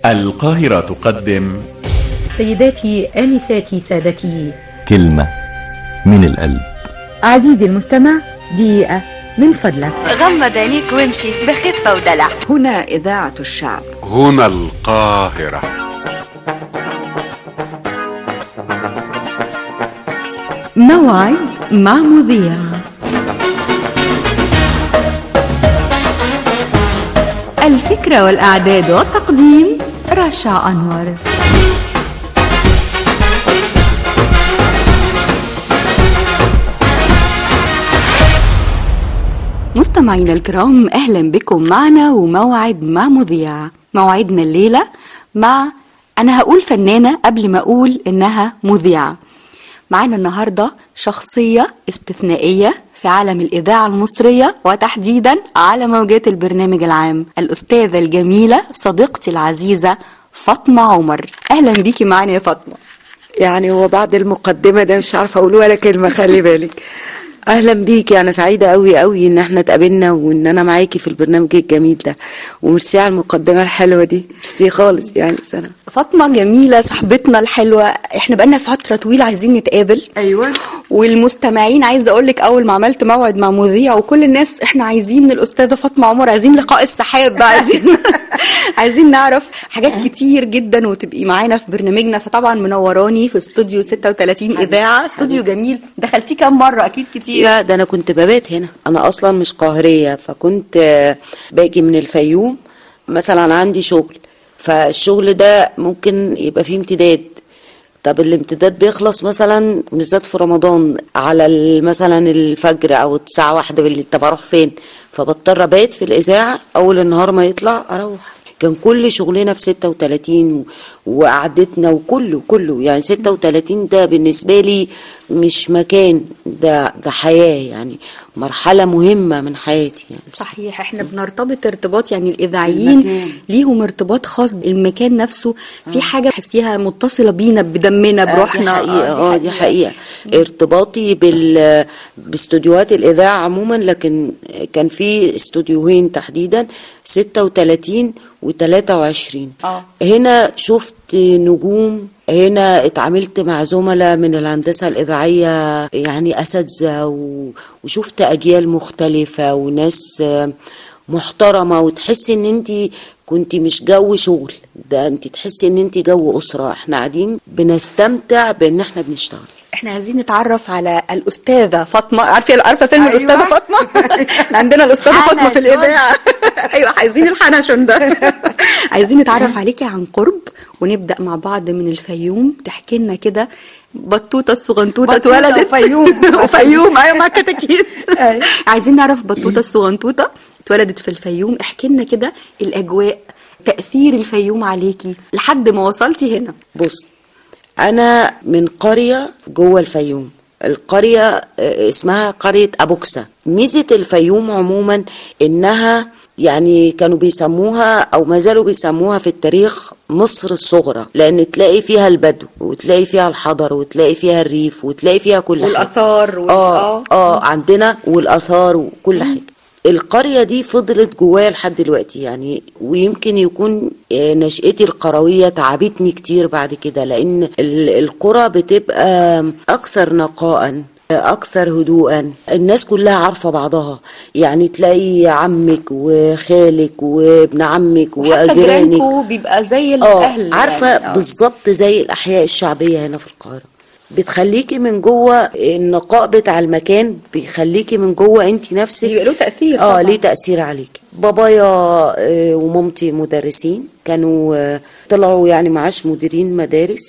القاهرة تقدم سيداتي آنساتي سادتي كلمة من القلب عزيزي المستمع دقيقة من فضلك غمض عينيك وامشي بخفة ودلع هنا إذاعة الشعب هنا القاهرة موعد مع مذيع الفكرة والإعداد والتقديم رشا أنور مستمعينا الكرام اهلا بكم معنا وموعد مع مذيع موعدنا الليله مع انا هقول فنانه قبل ما اقول انها مذيعه معانا النهارده شخصيه استثنائيه في عالم الاذاعه المصريه وتحديدا على موجات البرنامج العام الاستاذه الجميله صديقتي العزيزه فاطمه عمر اهلا بيكي معانا يا فاطمه يعني هو بعد المقدمة ده مش عارفة أقول ولا كلمة خلي بالك أهلا بيكي أنا سعيدة أوي أوي إن احنا اتقابلنا وإن أنا معاكي في البرنامج الجميل ده وميرسي على المقدمة الحلوة دي ميرسي خالص يعني سنة فاطمه جميله صاحبتنا الحلوه احنا بقالنا فتره طويله عايزين نتقابل أيوة والمستمعين عايزه اقول لك اول ما عملت موعد مع مذيع وكل الناس احنا عايزين الاستاذه فاطمه عمر عايزين لقاء السحاب بقى عايزين عايزين نعرف حاجات كتير جدا وتبقي معانا في برنامجنا فطبعا منوراني في استوديو 36 اذاعه استوديو جميل دخلتيه كام مره اكيد كتير لا ده أنا كنت ببات هنا أنا أصلا مش قاهرية فكنت آه، باجي من الفيوم مثلا عندي شغل فالشغل ده ممكن يبقى فيه امتداد طب الامتداد بيخلص مثلا بالذات في رمضان على ال- مثلا الفجر او الساعه واحدة بالليل طب اروح فين فبضطر ابات في الاذاعه اول النهار ما يطلع اروح كان كل شغلنا في 36 و- وقعدتنا وكله كله يعني 36 ده بالنسبه لي مش مكان ده ده حياه يعني مرحله مهمه من حياتي يعني صحيح احنا بنرتبط ارتباط يعني الاذاعيين المكان. ليهم ارتباط خاص بالمكان نفسه في حاجه تحسيها متصله بينا بدمنا بروحنا دي حقيقة اه دي حقيقة ارتباطي بال باستوديوهات الإذاعة عموما لكن كان في استوديوهين تحديدا 36 و 23 آه. هنا شفت نجوم هنا اتعاملت مع زملاء من الهندسة الإذاعية يعني أساتذة و- وشفت أجيال مختلفة وناس آه، محترمة وتحسي ان انت كنت مش جو شغل ده انت تحسي ان انت جو اسرة احنا قاعدين بنستمتع بان احنا بنشتغل احنا عايزين نتعرف على الاستاذه فاطمه عارفه عارفه فيلم أيوة. الاستاذه فاطمه احنا عندنا الاستاذه فاطمه في حنشون. الاذاعه ايوه عايزين الحنشون ده عايزين نتعرف عليكي عن قرب ونبدا مع بعض من الفيوم تحكي لنا كده بطوطه الصغنطوطه بطوطة اتولدت وفيوم. وفيوم ايوه مع كتاكيت أيوة. عايزين نعرف بطوطه الصغنطوطه اتولدت في الفيوم احكي لنا كده الاجواء تاثير الفيوم عليكي لحد ما وصلتي هنا بص انا من قرية جوه الفيوم القرية آه، اسمها قرية أبوكسة ميزة الفيوم عموما إنها يعني كانوا بيسموها أو ما زالوا بيسموها في التاريخ مصر الصغرى لأن تلاقي فيها البدو وتلاقي فيها الحضر وتلاقي فيها الريف وتلاقي فيها كل حاجة والآثار وال- آه, آه. آه عندنا والآثار وكل حاجة القرية دي فضلت جوايا لحد دلوقتي يعني ويمكن يكون آه، نشأتي القروية تعبتني كتير بعد كده لأن ال- القرى بتبقى أكثر نقاء أكثر هدوءا الناس كلها عارفة بعضها يعني تلاقي عمك وخالك وابن عمك حتى وأجيرانك جيرانكو بيبقى زي اه الاهل عارفه يعني. آه. بالظبط زي الاحياء الشعبيه هنا في القاهره بتخليكي من جوه النقاء بتاع المكان بيخليكي من جوه انت نفسك يبقى له تأثير اه طبعاً. ليه تاثير عليك بابايا آه، ومامتي مدرسين كانوا آه، طلعوا يعني معاش مديرين مدارس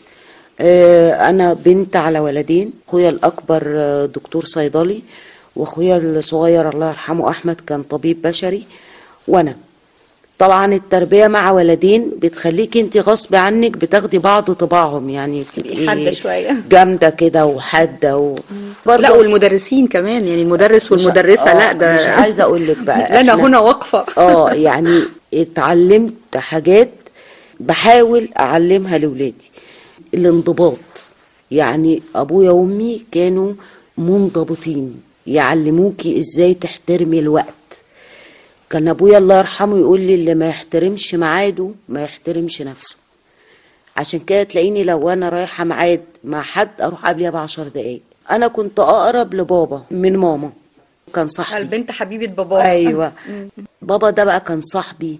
آه، انا بنت على ولدين اخويا الاكبر آه، دكتور صيدلي واخويا الصغير الله يرحمه احمد كان طبيب بشري وانا طبعا التربية مع ولدين بتخليك انت غصب عنك بتاخدي بعض طباعهم يعني بتبقي حادة شوية. جامدة كده وحادة و... برضو لا والمدرسين كمان يعني المدرس والمدرسة آه، لا ده مش عايزة اقول لك بقى لنا إحنا- هنا وقفة اه يعني اتعلمت حاجات بحاول اعلمها لاولادي الانضباط يعني ابويا وامي كانوا منضبطين يعلموكي ازاي تحترمي الوقت كان ابويا الله يرحمه يقول لي اللي ما يحترمش ميعاده ما يحترمش نفسه عشان كده تلاقيني لو انا رايحه ميعاد مع حد اروح قبلها بعشر دقايق انا كنت اقرب لبابا من ماما كان صاحبي البنت حبيبه باباها ايوه بابا ده بقى كان صاحبي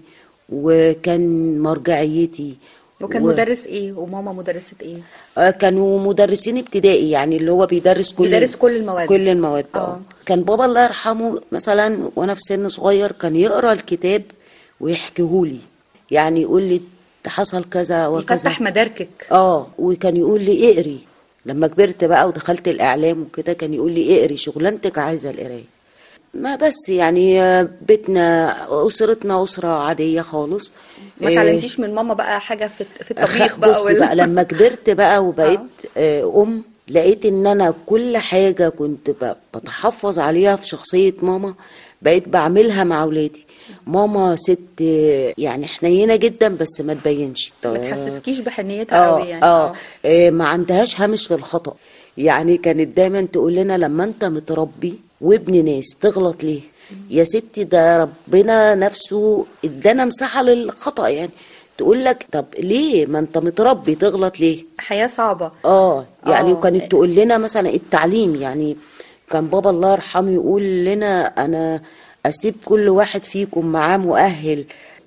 وكان مرجعيتي وكان و- مدرس ايه وماما مدرسه ايه آه، كانوا مدرسين ابتدائي يعني اللي هو بيدرس كل بيدرس كل المواد. كل المواد آه. اه كان بابا الله يرحمه مثلا وانا في سن صغير كان يقرا الكتاب ويحكيهولي يعني يقول لي ده حصل كذا وكذا يفتح مداركك اه وكان يقول لي اقري لما كبرت بقى ودخلت الاعلام وكده كان يقول لي اقري شغلانتك عايزه القرايه ما بس يعني آه، بيتنا اسرتنا اسره عاديه خالص ما آه، تعلمتيش من ماما بقى حاجه في في الطبيخ أخ- بقى بصي ولا بقى لما كبرت بقى وبقيت آه، ام لقيت ان انا كل حاجه كنت ب- بتحفظ عليها في شخصيه ماما بقيت بعملها مع اولادي ماما ست آه، يعني حنينه جدا بس ما تبينش ما تحسسكيش بحنيتها اه قوي يعني اه آه، ما عندهاش هامش للخطأ يعني كانت دايما تقول لنا لما انت متربي وابن ناس تغلط ليه يا ستي ده ربنا نفسه ادانا مساحة للخطأ يعني تقول لك طب ليه ما انت متربي تغلط ليه حياه صعبه اه يعني آه. وكانت تقول لنا مثلا التعليم يعني كان بابا الله يرحمه يقول لنا انا اسيب كل واحد فيكم معاه مؤهل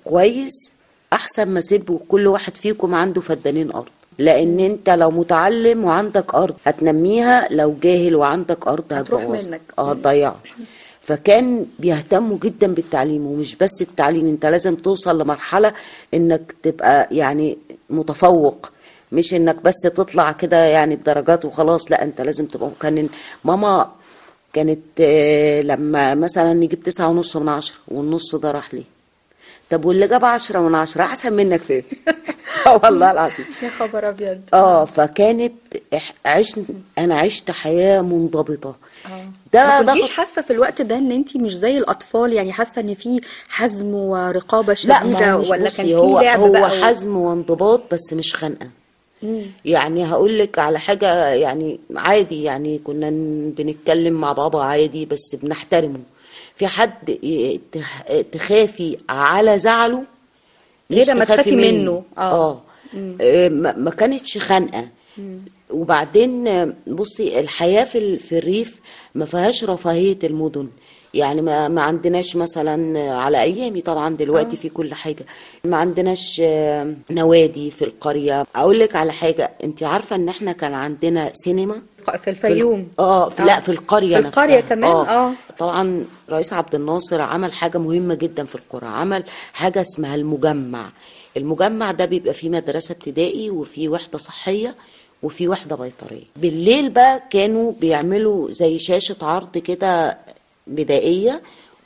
كويس احسن ما اسيب كل واحد فيكم عنده فدانين ارض لان انت لو متعلم وعندك ارض هتنميها لو جاهل وعندك ارض هتروح هتبوظها منك. اه هتضيعها فكان بيهتموا جدا بالتعليم ومش بس التعليم انت لازم توصل لمرحلة انك تبقى يعني متفوق مش انك بس تطلع كده يعني بدرجات وخلاص لا انت لازم تبقى كان ماما كانت آه، لما مثلا نجيب تسعة ونص من عشرة والنص ده راح ليه طب واللي جاب عشرة من عشرة احسن منك فين اه والله العظيم يا خبر ابيض اه فكانت إح- عشت انا عشت حياة منضبطة ما ده ده كنتيش حاسه في الوقت ده ان انت مش زي الاطفال يعني حاسه ان في حزم ورقابه لا ما شديده هو مش ولا بصي كان في هو لعب هو بقى و- حزم وانضباط بس مش خنقه يعني هقول لك على حاجه يعني عادي يعني كنا ن- بنتكلم مع بابا عادي بس بنحترمه في حد ي- تخ- تخافي على زعله غير مش لما تخافي تخافي منه. آه. اه آه، ما ما كانتش خنقه وبعدين آه، بصي الحياه في ال- في الريف ما فيهاش رفاهيه المدن يعني ما ما عندناش مثلا آه، على ايامي طبعا دلوقتي في كل حاجه ما عندناش آه، نوادي في القريه اقول لك على حاجه انت عارفه ان احنا كان عندنا سينما في الفيوم اه في لا في القريه في القريه نفسها. كمان اه طبعا رئيس عبد الناصر عمل حاجة مهمة جدا في القرى عمل حاجة اسمها المجمع المجمع ده بيبقى فيه مدرسة ابتدائي وفيه وحدة صحية وفيه وحدة بيطرية بالليل بقى كانوا بيعملوا زي شاشة عرض كده بدائية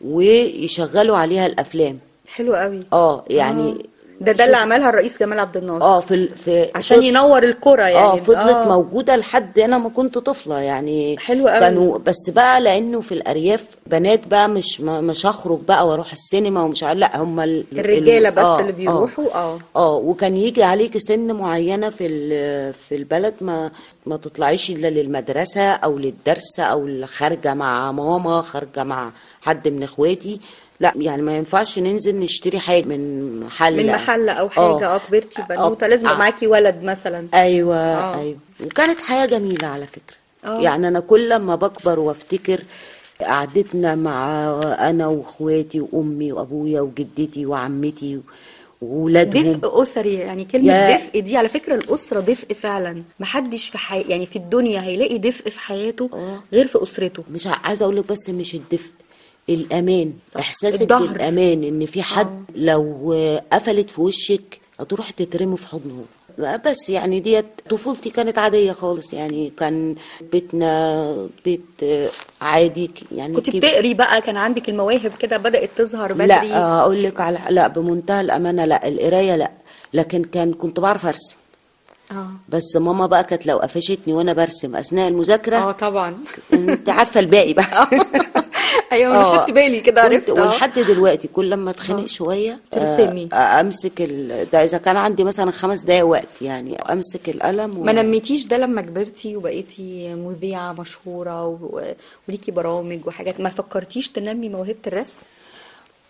ويشغلوا عليها الأفلام حلو قوي اه يعني ده ده اللي عملها الرئيس جمال عبد الناصر اه في ال- في عشان ينور الكرة يعني اه فضلت آه. موجوده لحد انا ما كنت طفله يعني حلو قوي. كانوا بس بقى لانه في الارياف بنات بقى مش ما- مش هخرج بقى واروح السينما ومش عارف لا هم ال- الرجالة ال- بس آه، اللي بيروحوا، آه. اه وكان يجي عليك سن معينه في ال- في البلد ما ما تطلعيش الا للمدرسه او للدرس او اللي خارجه مع ماما خارجه مع حد من اخواتي لا يعني ما ينفعش ننزل نشتري حاجه من محل من محل او حاجة اه كبرتي بنوتة آه، لازم يبقى آه. معاكي ولد مثلا ايوه آه. ايوه وكانت حياه جميله على فكره آه. يعني انا كل ما بكبر وافتكر قعدتنا مع انا واخواتي وامي وابويا وجدتي وعمتي وولادهم دفء اسري يعني كلمه يا- دفء دي على فكره الاسره دفء فعلا محدش في حي... يعني في الدنيا هيلاقي دفء في حياته آه. غير في اسرته مش ع- عايزه اقول لك بس مش الدفء الامان صح. احساسك الظهر. بالامان ان في حد لو قفلت في وشك هتروح تترمي في حضنه بس يعني ديت طفولتي كانت عاديه خالص يعني كان بيتنا بيت آه، عادي ك- يعني كنت كبير. بتقري بقى كان عندك المواهب كده بدات تظهر بدري لا اقول لك على لا بمنتهى الامانه لا القرايه لا لكن كان كنت بعرف ارسم اه بس ماما بقى كانت لو قفشتني وانا برسم اثناء المذاكره اه طبعا انت عارفه الباقي بقى ايوه انا آه. خدت بالي كده كنت- عرفت آه. ولحد دلوقتي كل لما اتخنق شويه ترسمي. آه، آه، امسك ال... ده اذا كان عندي مثلا خمس دقايق وقت يعني امسك القلم و... ما نميتيش ده لما كبرتي وبقيتي مذيعة مشهورة و... وليكي برامج وحاجات ما فكرتيش تنمي موهبة الرسم؟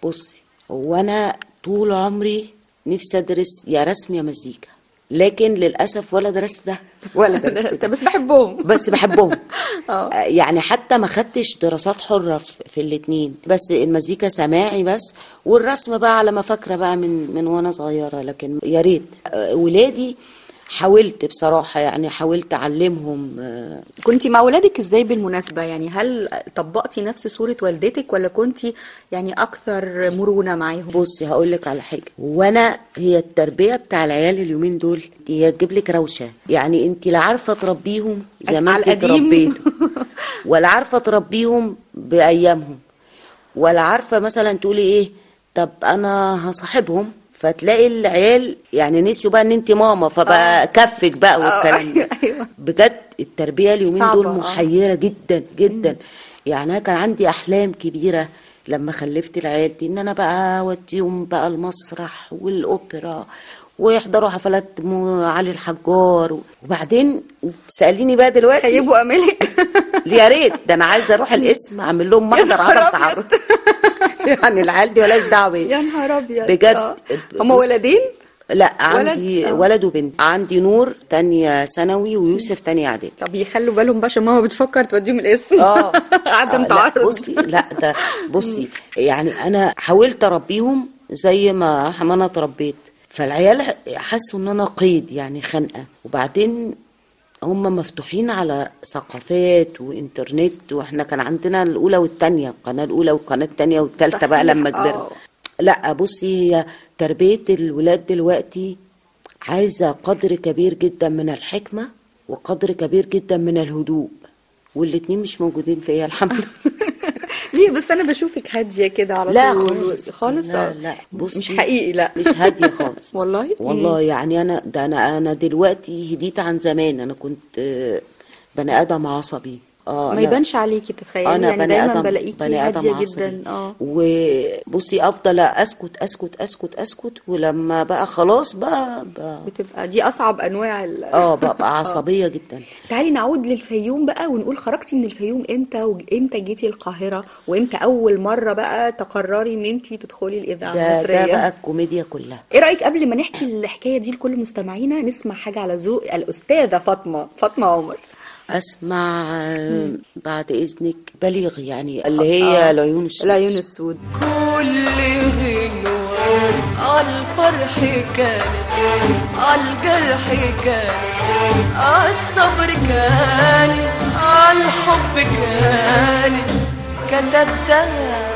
بصي هو انا طول عمري نفسي ادرس يا رسم يا مزيكا لكن للاسف ولا درست ده ولا درست ده بس بحبهم بس بحبهم آه. آه، يعني حتى ما خدتش دراسات حرة في في الاتنين بس المزيكا سماعي بس والرسم بقى على ما فاكرة بقى من من وانا صغيرة لكن يا ريت آه، ولادي حاولت بصراحة يعني حاولت أعلمهم آه، كنتي مع ولادك ازاي بالمناسبة يعني هل طبقتي نفس صورة والدتك ولا كنتي يعني اكثر مرونة معاهم بصي هقول لك على حاجه وانا هي التربيه بتاع العيال اليومين دول هي تجيب لك روشه يعني انت لا عارفه تربيهم زي ما على انت القديم. تربيتوا ولا عارفه تربيهم بايامهم ولا عارفه مثلا تقولي ايه طب انا هصاحبهم فتلاقي العيال يعني نسيوا بقى ان انت ماما فبقى كفك بقى والكلام ده أيوة. بجد التربيه اليومين صعبة، دول آه. محيره جدا جدا يعني انا كان عندي احلام كبيره لما خلفت العيال دي ان انا بقى اوديهم بقى المسرح والاوبرا ويحضروا حفلات م- علي الحجار وبعدين تساليني بقى دلوقتي خيبوا امالك يا ريت ده انا عايزه اروح القسم اعمل لهم محضر نهار عدم أبيض. تعرض يعني العيال دي مالهاش دعوه بيا يا نهار ابيض بجد آه. هما بص- ولدين لا عندي آه. ولد وبنت عندي نور تانية ثانوي ويوسف تانية اعدادي طب يخلوا بالهم بقى عشان ماما بتفكر توديهم الاسم اه عدم آه، لا، تعرض بصي لا ده بصي يعني انا حاولت اربيهم زي ما ما انا اتربيت فالعيال حسوا ان انا قيد يعني خنقه وبعدين هم مفتوحين على ثقافات وانترنت واحنا كان عندنا الاولى والثانيه القناه الاولى والقناه الثانيه والثالثه بقى صحيح، لما آه. كبرنا لا بصي هي تربيه الولاد دلوقتي عايزه قدر كبير جدا من الحكمه وقدر كبير جدا من الهدوء والاتنين مش موجودين فيا الحمد لله ليه بس انا بشوفك هاديه كده على لا طول خالص خالص لا آه. لا بصي مش حقيقي لا مش هاديه خالص والله والله يعني انا ده انا انا دلوقتي هديت عن زمان انا كنت آه، بني ادم عصبي اه ما أنا- يبانش عليكي تتخيلي انا يعني بني دايما ادم بلاقيكي بني ادم هاديه عصبي جدا اه وبصي افضل اسكت اسكت اسكت اسكت ولما بقى خلاص بقى, بقى بتبقى دي اصعب انواع ال... اه ببقى عصبيه جدا تعالي نعود للفيوم بقى ونقول خرجتي من الفيوم امتى وامتى جيتي القاهره وامتى اول مره بقى تقرري ان انت تدخلي الاذاعه ده ده المصريه بقى الكوميديا كلها ايه رايك قبل ما نحكي الحكايه دي لكل مستمعينا نسمع حاجه على ذوق الاستاذه فاطمه فاطمه عمر اسمع آه، بعد اذنك بليغ يعني اللي هي العيون السود العيون السود كل غنوة عالفرح كانت عالجرح كانت عالصبر كان عالحب كانت كتبتها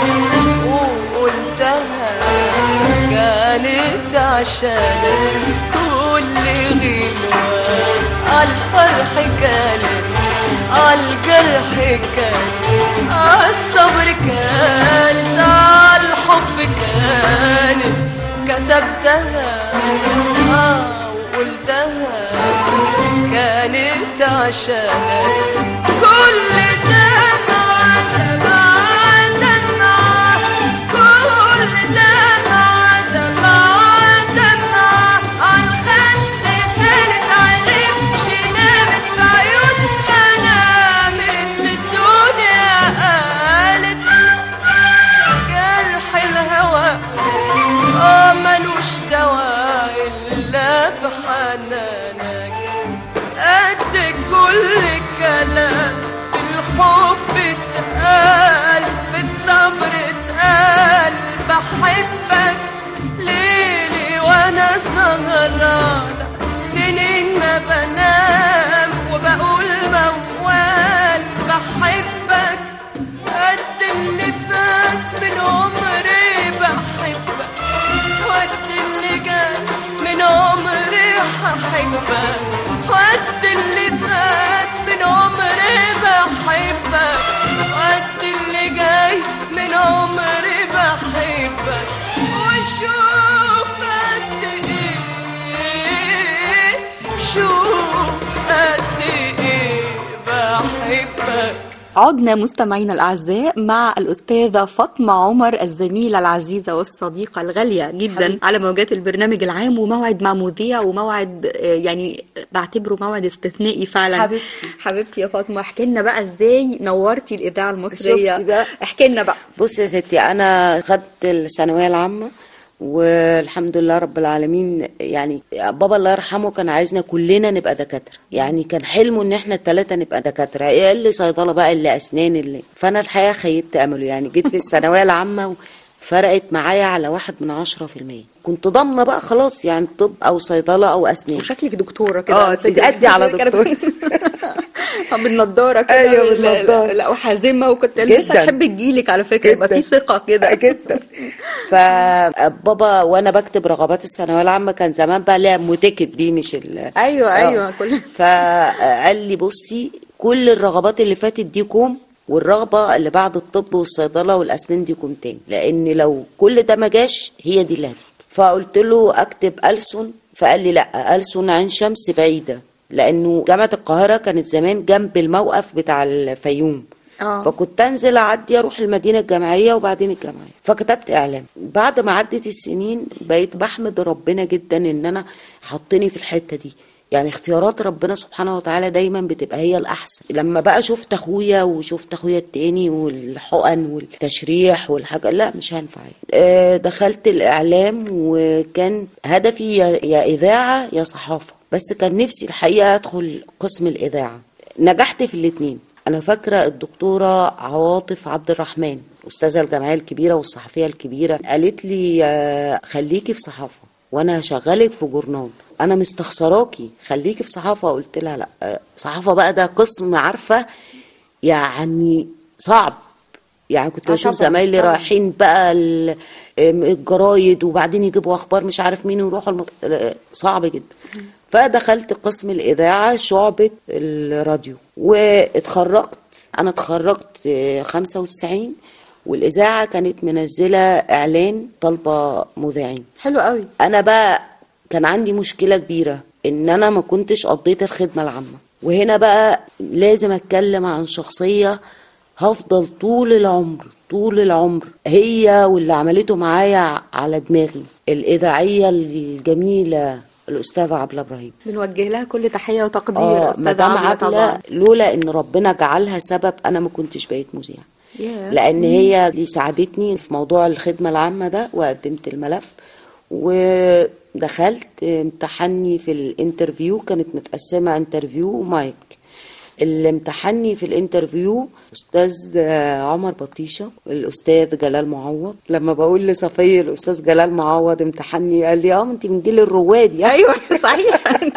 وقلتها كانت عشانك كل غنوة عالفرح كانت عالجرح كانت عالصبر كانت عالحب كانت كتبتها آه وقلتها كانت عشانك كل دمعة دمعة دمعة كل دمعة دمعة دمعة عالخد سالت عالرمش نامت في عيون منامت للدنيا قالت جرح الهوى اه ملوش دواء الا بحنانك قد كل كلام في الحب اتقال في الصبر اتقال بحبك ليلي وانا سهرانة سنين ما بنام وبقول موال بحبك قد اللي فات من عمري بحبك وقت اللي جاي من عمري هحبك وقت اللي فات من عمري بحبك وقت اللي جاي من عمري بحبك وشوف قد ايه شوف قد ايه بحبك عدنا مستمعينا الأعزاء مع الأستاذة فاطمة عمر الزميلة العزيزة والصديقة الغالية جدا حبيب. على موجات البرنامج العام وموعد مع مذيع وموعد آه، يعني بعتبره موعد استثنائي فعلا حبيبتي. حبيبتي يا فاطمة احكي لنا بقى ازاي نورتي الإذاعة المصرية شفتي بقى؟ احكي لنا بقى بصي يا ستي انا خدت الثانويه العامه والحمد لله رب العالمين يعني بابا الله يرحمه كان عايزنا كلنا نبقى دكاتره يعني كان حلمه ان احنا الثلاثه نبقى دكاتره ايه اللي صيدله بقى اللي اسنان اللي فانا الحقيقه خيبت امله يعني جيت في الثانويه العامه فرقت معايا على واحد من عشرة في المية كنت ضامنة بقى خلاص يعني طب أو صيدلة أو أسنان وشكلك دكتورة كده اه على فكرة. تأدي على كانت- دكتور بالنضارة كده أيوة، وال- بالنضارة. لا وحازمة وكنت لسه جداً. تحب تجيلك على فكرة يبقى في جداً. ثقة كده جدا فبابا وانا بكتب رغبات الثانويه العامه كان زمان بقى ليها متكت دي مش ال أيوة، آه. أيوة، كل- فقال لي بصي كل الرغبات اللي فاتت دي كوم والرغبه اللي بعد الطب والصيدله والاسنان دي كوم تاني لان لو كل ده ما جاش هي دي اللي هتيجي فقلت له اكتب ألسن فقال لي لا ألسن عين شمس بعيده لانه جامعه القاهره كانت زمان جنب الموقف بتاع الفيوم آه. فكنت انزل اعدي اروح المدينه الجامعيه وبعدين الجامعيه فكتبت اعلام بعد ما عدت السنين بقيت بحمد ربنا جدا ان انا حطني في الحته دي يعني اختيارات ربنا سبحانه وتعالى دايما بتبقى هي الاحسن لما بقى شفت اخويا وشفت اخويا التاني والحقن والتشريح والحاجه لا مش هينفع آه، دخلت الاعلام وكان هدفي يا يا اذاعه يا صحافه بس كان نفسي الحقيقه ادخل قسم الاذاعه نجحت في الاثنين انا فاكره الدكتوره عواطف عبد الرحمن استاذه الجمعيه الكبيره والصحفيه الكبيره قالت لي آه، خليكي في صحافه وانا هشغلك في جورنال انا مستخسراكي خليكي في صحافه قلت لها لا آه، صحافه بقى ده قسم عارفه يعني صعب يعني كنت آه بشوف طبعاً، زمايلي طبعاً. رايحين بقى ال- آم، الجرايد وبعدين يجيبوا اخبار مش عارف مين ويروحوا المط... آه، صعب جدا فدخلت قسم الاذاعه شعبه الراديو واتخرجت انا اتخرجت آه، 95 والاذاعه كانت منزله اعلان طالبه مذيعين حلو قوي انا بقى كان عندي مشكله كبيره ان انا ما كنتش قضيت الخدمه العامه وهنا بقى لازم اتكلم عن شخصيه هفضل طول العمر طول العمر هي واللي عملته معايا على دماغي الاذاعيه الجميله الاستاذه عبله ابراهيم بنوجه لها كل تحية وتقدير اه أستاذة مدام عبلة عبله طبعا لولا ان ربنا جعلها سبب انا ما كنتش بقيت مذيعه ياه. لان هي اللي ساعدتني في موضوع الخدمه العامه ده وقدمت الملف ودخلت امتحني في الانترفيو كانت متقسمه انترفيو ومايك اللي امتحني في الانترفيو استاذ آه، عمر بطيشه الاستاذ جلال معوض لما بقول لصفيه الاستاذ جلال معوض امتحني قال لي اه انت من جيل الرواد يعني ايوه صحيح انت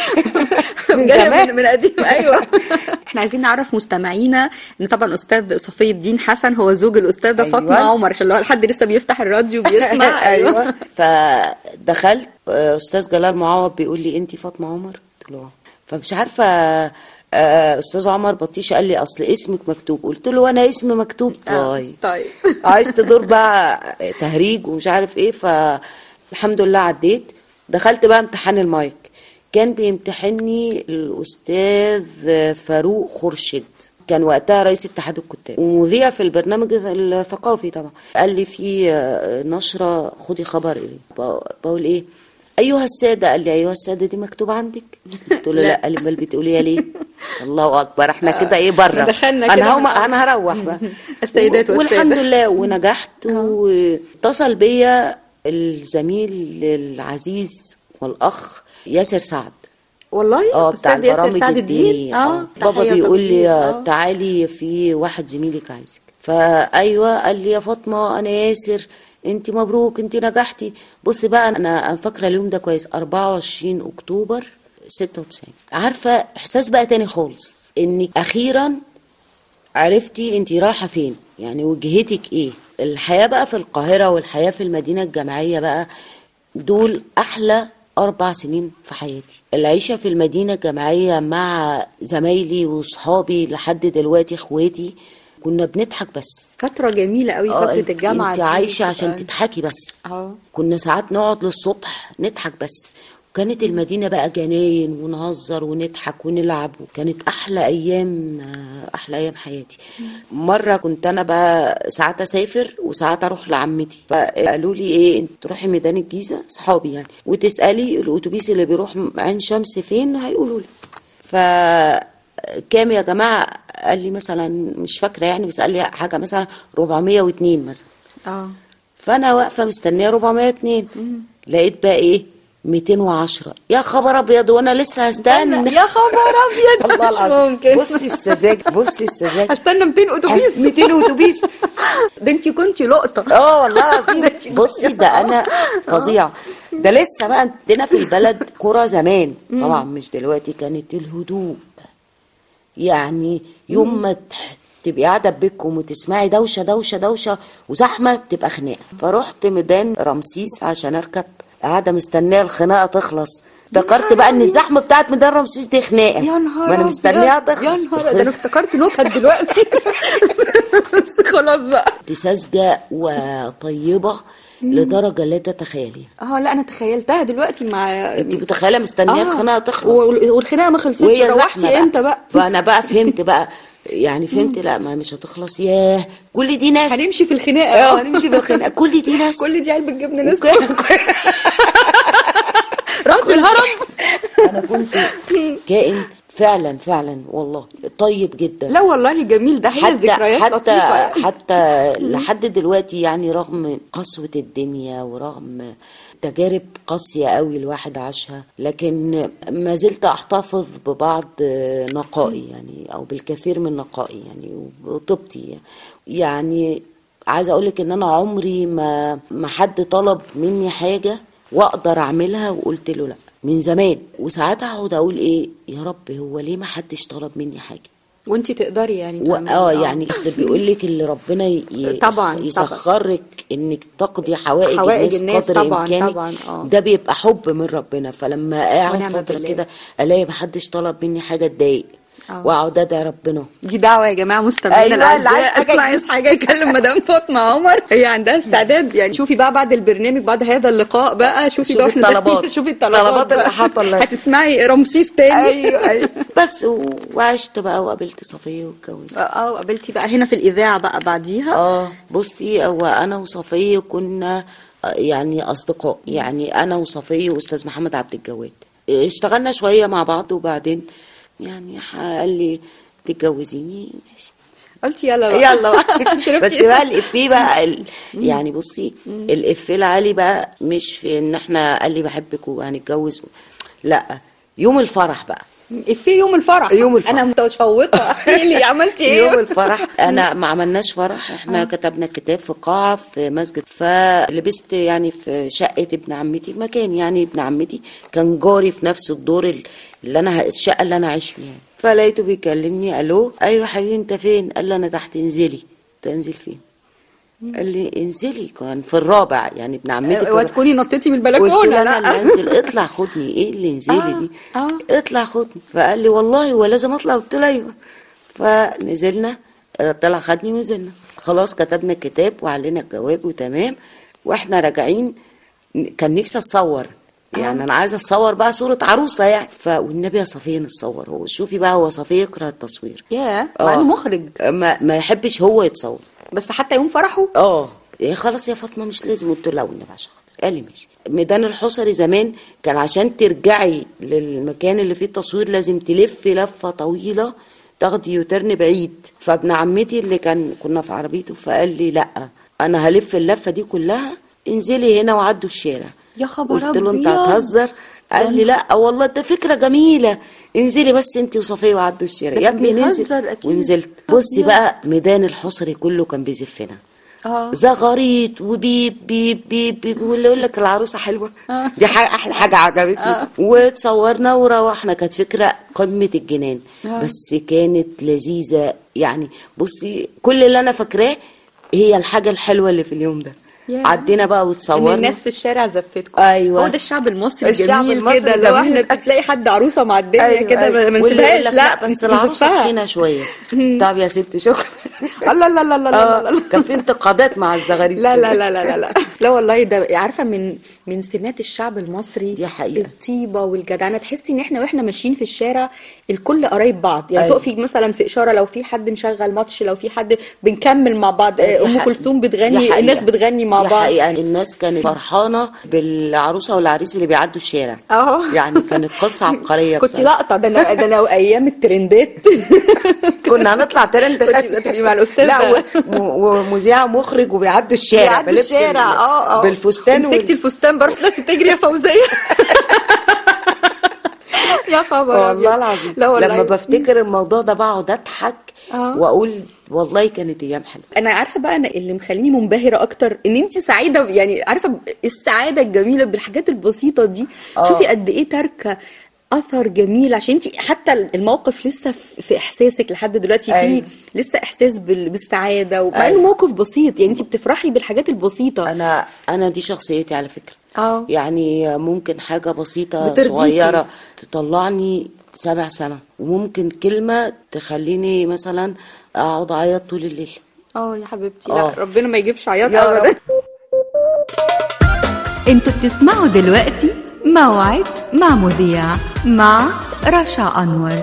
من جاية زمان. من, من قديم ايوه احنا عايزين نعرف مستمعينا ان طبعا استاذ صفي الدين حسن هو زوج الاستاذه أيوة. فاطمه عمر عشان لو حد لسه بيفتح الراديو بيسمع ايوه فدخلت آه، استاذ جلال معوض بيقول لي انت فاطمه عمر قلت له آه. فمش عارفه آه، استاذ عمر بطيشه قال لي اصل اسمك مكتوب قلت له انا اسمي مكتوب آه، طيب طيب. عايز تدور بقى تهريج ومش عارف ايه فالحمد لله عديت دخلت بقى امتحان المايك كان بيمتحني الاستاذ فاروق خورشيد كان وقتها رئيس اتحاد الكتاب ومذيع في البرنامج الثقافي طبعا قال لي في آه، نشرة خدي خبر إيه بق- بقول ايه ايها السادة قال لي ايها السادة دي مكتوب عندك قلت له لا قال لي امال بتقوليها ليه الله اكبر احنا كده ايه بره إحنا دخلنا كده انا هوم من- انا هروح بقى السيدات و- والسادة. والحمد لله ونجحت واتصل بيا الزميل العزيز والاخ ياسر سعد والله اه بتاع أستاذ ياسر البرامج سعد الدين الدينية اه بابا تحية بيقول لي وتقدير. آه. تعالي في واحد زميلك عايزك فايوه قال لي يا فاطمه انا ياسر انت مبروك انت نجحتي بصي بقى انا أنا فاكره اليوم ده كويس 24 اكتوبر 96 عارفه احساس بقى تاني خالص انك اخيرا عرفتي انت رايحه فين يعني وجهتك ايه الحياه بقى في القاهره والحياه في المدينه الجامعيه بقى دول احلى اربع سنين في حياتي العيشه في المدينه الجامعيه مع زمايلي وصحابي لحد دلوقتي اخواتي كنا بنضحك بس فترة جميلة قوي آه، فترة انت- الجامعة انت دي عايشه عشان بتبقى- تضحكي بس اه كنا ساعات نقعد للصبح نضحك بس كانت المدينة بقى جناين ونهزر ونضحك ونلعب كانت أحلى أيام آه، أحلى أيام حياتي مرة كنت أنا بقى ساعات أسافر وساعات أروح لعمتي فقالوا لي إيه أنت تروحي ميدان الجيزة صحابي يعني وتسألي الأتوبيس اللي بيروح عين شمس فين هيقولوا لي فكام يا جماعة قال لي مثلا مش فاكرة يعني بس قال لي حاجة مثلا 402 مثلا اه فانا واقفه مستنيه 402 لقيت بقى ايه 210 يا خبر ابيض وانا لسه هستنى يا خبر ابيض والله مش العظيم ممكن بصي السذاجه بصي السذاجه هستنى 200 اتوبيس 200 اتوبيس ده انت كنتي لقطه اه والله العظيم ده انتي بصي كنتي- ده انا فظيعه ده لسه بقى عندنا في البلد كرة زمان طبعا مش دلوقتي كانت الهدوء يعني يوم ما تح- تبقي قاعده ببيتكم وتسمعي دوشه دوشه دوشه وزحمه تبقى خناقه فرحت ميدان رمسيس عشان اركب قاعده مستنيه الخناقه تخلص افتكرت بقى ان الزحمه بتاعت ميدان رمسيس دي خناقه يا نهار ما انا أبيض. مستنيها يا تخلص نهار ده انا افتكرت نكت دلوقتي بس خلاص بقى كنت ساذجه وطيبه لدرجه لا تتخيليها اه لا انا تخيلتها دلوقتي مع انت متخيله مستنيه الخناقه تخلص وال- والخناقه ما خلصتش وهي زحمه روحتي بقى. امتى بقى فانا بقى فهمت بقى يعني فهمت لا ما مش هتخلص ياه كل دي ناس هنمشي في الخناقه اه هنمشي في الخناقه كل دي ناس كل دي علبه جبنه ناس كل- رحتي الهرم انا كنت كائن فعلا فعلا والله طيب جدا لا والله جميل ده هي حتى ذكريات حتى لطيفه يعني. حتى لحد دلوقتي يعني رغم قسوة الدنيا ورغم تجارب قاسية قوي الواحد عاشها لكن ما زلت احتفظ ببعض نقائي يعني او بالكثير من نقائي يعني وطيبتي يعني عايزه اقولك ان انا عمري ما ما حد طلب مني حاجه واقدر اعملها وقلت له لا من زمان وساعات اقعد اقول ايه يا رب هو ليه ما حدش طلب مني حاجه وانت تقدري يعني و... تعملي. اه يعني اصل بيقول لك اللي ربنا ي... ي- طبعاً، يسخرك انك تقضي حوائج, حوائج الناس, الناس قدر طبعاً، امكانك طبعاً، آه. ده بيبقى حب من ربنا فلما اقعد ونعم فتره بالله. كده الاقي محدش طلب مني حاجه اتضايق آه. واقعد ادعي ربنا دي دعوة يا جماعة مستمعين أيوة، اللي عايز الأعزاء حاجة اللي عايز حاجة يكلم مدام فاطمة عمر هي عندها استعداد يعني شوفي بقى بعد البرنامج بعد هذا اللقاء بقى شوفي شوفي بقى إحنا الطلبات. داخلين- شوفي الطلبات طلبات بقى. اللي حاطة الله. هتسمعي رمسيس تاني ايوه ايوه بس و... وعشت بقى وقابلت صفيه واتجوزت اه وقابلتي بقى هنا في الإذاعة بقى بعديها اه بصي هو انا وصفيه كنا آه، يعني اصدقاء يعني انا وصفيه واستاذ محمد عبد الجواد اشتغلنا شويه مع بعض وبعدين يعني ح- قال لي تتجوزيني ماشي قلتي يلا بقى يلا بقى شربتي بس بقى الافيه بقى ال... يعني بصي الافيه العالي بقى مش في ان احنا قال لي بحبك وهنتجوز لا يوم الفرح بقى في يوم الفرح يوم الفرح. انا متشوقة احكي لي عملتي ايه يوم الفرح انا ما عملناش فرح احنا كتبنا كتاب في قاعه في مسجد فلبست يعني في شقه ابن عمتي مكان يعني ابن عمتي كان جاري في نفس الدور ال- اللي انا الشقه اللي انا عايش فيها فلقيته بيكلمني الو ايوه حبيبي انت فين قال لي انا تحت انزلي قلت انزل فين قال لي انزلي كان في الرابع يعني ابن عمتي في الرابع. وتكوني نطيتي من قلت البلكونة له انا لا. اللي انزل اطلع خدني ايه اللي انزلي آه، دي آه. اطلع خدني فقال لي والله هو لازم اطلع قلت له ايوه فنزلنا طلع خدني ونزلنا خلاص كتبنا الكتاب وعلينا الجواب وتمام واحنا راجعين كان نفسي اتصور يعني انا عايزه اتصور بقى صوره عروسه يعني ف والنبي يا صفيه نتصور هو شوفي بقى هو صفيه يكره التصوير ياه مع انه مخرج ما, ما يحبش هو يتصور بس حتى يوم فرحه اه إيه خلاص يا فاطمه مش لازم قلت له لا والنبي عشان خاطر قال لي ماشي ميدان الحصري زمان كان عشان ترجعي للمكان اللي فيه التصوير لازم تلفي لفه طويله تاخدي يوترن بعيد فابن عمتي اللي كان كنا في عربيته فقال لي لا انا هلف اللفه دي كلها انزلي هنا وعدوا الشارع يا خبر قلت له انت أبيض. هتهزر قال لي لا والله ده فكره جميله انزلي بس انت وصفيه وعدوا الشارع ده يا كان ابني ننزل بيهزر أكيد. ونزلت بصي بقى ميدان الحصري كله كان بيزفنا اه زغاريت وبيب بيب بيب بيب واللي يقول لك العروسه حلوه دي حاجة احلى حاجه عجبتني وتصورنا وروحنا كانت فكره قمه الجنان بس كانت لذيذه يعني بصي كل اللي انا فاكراه هي الحاجه الحلوه اللي في اليوم ده ياه. عدينا بقى ان وتصورنا الناس في الشارع زفتكم أيوة. هو ده الشعب المصري الشعب الجميل المصري كده لو احنا الجميل. بتلاقي حد عروسه معديه أيوة كده أيوة. ما واللي يقول نسيبهاش لك لا بس العروسه نزفها. تخينه شويه طب يا ستي شكرا الله لا لا لا لا لا اه كان في انتقادات مع الزغاريد لا لا لا لا لا لا لا والله ده عارفه من من سمات الشعب المصري دي حقيقة. الطيبه والجدعنه تحسي ان احنا واحنا ماشيين في الشارع الكل قرايب بعض يعني أيوة. تقفي مثلا في اشاره لو في حد مشغل ماتش لو في حد بنكمل مع بعض دي ام حقيقة. كلثوم دي بتغني حقيقة. الناس بتغني مع دي بعض حقيقة. الناس كانت فرحانة بالعروسة والعريس اللي بيعدوا الشارع اه يعني كانت قصة عبقرية كنت بصراحة. لقطه ده انا ده انا ايام الترندات كنا هنطلع ترند كنت بتبقي مع الأستاذة. لا و- و- ومذيع مخرج وبيعدوا الشارع بيعدوا بلبس ال- الشارع اه اه بالفستان وال- مسكتي الفستان بروح طلعتي تجري يا فوزيه يا خبر والله أبيض. العظيم لا والله لما بفتكر الموضوع ده بقعد اضحك آه. واقول والله كانت ايام حلوه انا عارفه بقى انا اللي مخليني منبهره اكتر ان انت سعيده يعني عارفه السعاده الجميله بالحاجات البسيطه دي آه. شوفي قد ايه تاركه اثر جميل عشان انت حتى الموقف لسه في في احساسك لحد دلوقتي فيه أيوة. لسه احساس بال- بالسعاده ومع انه أيوة. موقف بسيط يعني انت بتفرحي بالحاجات البسيطه انا انا دي شخصيتي على فكره اه يعني ممكن حاجه بسيطه بترضيكي. صغيره تطلعني سبع سنة وممكن كلمة تخليني مثلا أقعد أعيط طول الليل اه يا حبيبتي آه. لا ربنا ما يجيبش عياط يا ابدا رب. انتوا بتسمعوا دلوقتي موعد مع مذيع مع رشا أنور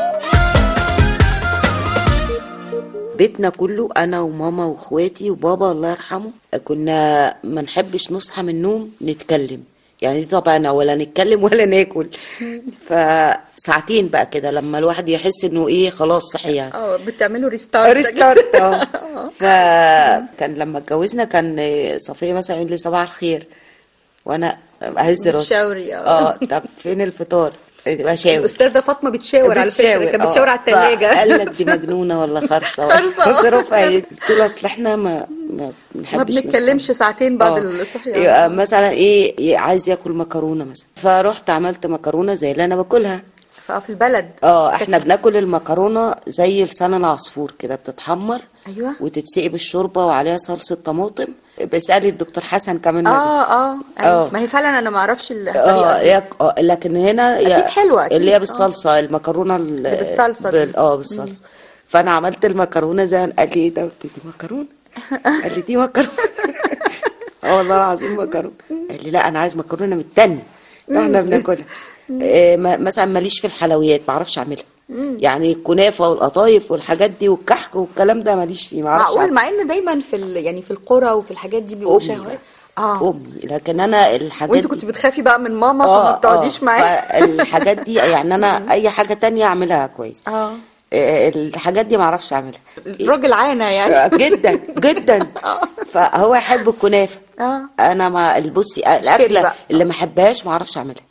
بيتنا كله انا وماما واخواتي وبابا الله يرحمه كنا ما نحبش نصحى من النوم نتكلم يعني دي طبعا ولا نتكلم ولا ناكل فساعتين بقى كده لما الواحد يحس انه ايه خلاص صحي يعني اه بتعملوا ريستارت ريستارت اه فكان لما اتجوزنا كان صفيه مثلا يقول لي صباح الخير وانا اهز راسي بتشاوري، اه. اه طب فين الفطار بشاور الاستاذه فاطمه بتشاور على فكره كانت بتشاور على الثلاجه قال لك دي مجنونه ولا خرصه خرصة. ظروفها ايه قلت له اصل احنا ما ما ما بنحبش بنتكلمش نصحى. ساعتين بعد آه. الصحيان يبقى مثلا ايه إيه، عايز ياكل مكرونه مثلا فرحت عملت مكرونه زي اللي انا باكلها في البلد اه احنا بناكل المكرونه زي لسان العصفور كده بتتحمر أيوة. وتتسقي بالشوربه وعليها صلصه طماطم بسالي الدكتور حسن كمان اه اه آه. أيوة. ما هي فعلا انا ما اعرفش اه الطريقه دي ياك- آه، لكن هنا أكيد يا- حلوة، أكيد. اللي هي آه. بالصلصه المكرونه ال- اللي بالصلصة دي. بال- اه بالصلصه فانا عملت المكرونه زي قال لي ايه ده قلت دي مكرونه قال لي دي مكرونه اه والله العظيم مكرونه قال لي لا انا عايز مكرونه من التاني احنا بناكلها إيه ما- مثلا ماليش في الحلويات ما اعرفش اعملها يعني الكنافه والقطايف والحاجات دي والكحك والكلام ده ماليش فيه ما اعرفش معقول أعمل. مع ان دايما في ال... يعني في القرى وفي الحاجات دي بيبقوا امي شهوات اه امي لكن انا الحاجات وانت دي- كنت بتخافي بقى من ماما فما بتقعديش معاها فالحاجات دي يعني انا اي حاجه تانية اعملها كويس اه إيه، الحاجات دي ما اعرفش اعملها الراجل عانى يعني جدا جدا فهو يحب الكنافه اه انا ما بصي بقى. الاكله اللي ما احبهاش ما اعرفش اعملها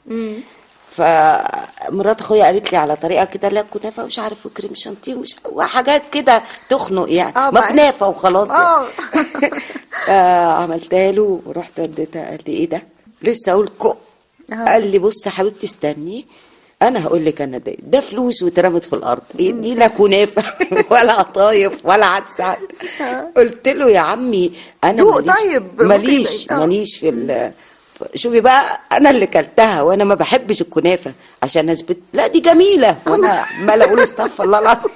فمرات اخويا قالت لي على طريقه كده لا كنافه مش عارف وكريم شانتيه ومش وحاجات كده تخنق يعني آه، ما بقى. كنافه وخلاص اه آه عملتها له ورحت وديتها قال لي ايه ده لسه اقول كو قال لي بص يا حبيبتي استني انا هقول لك انا ده ده فلوس واترمت في الارض إيه دي لا كنافه ولا قطايف ولا عدس عد. قلت له يا عمي انا دوق ماليش طيب، ممكن ماليش يبقى- آه. ماليش في ال شوفي بقى انا اللي كلتها وانا ما بحبش الكنافه عشان اثبت لا دي جميله وانا عماله اقول استغفر الله العظيم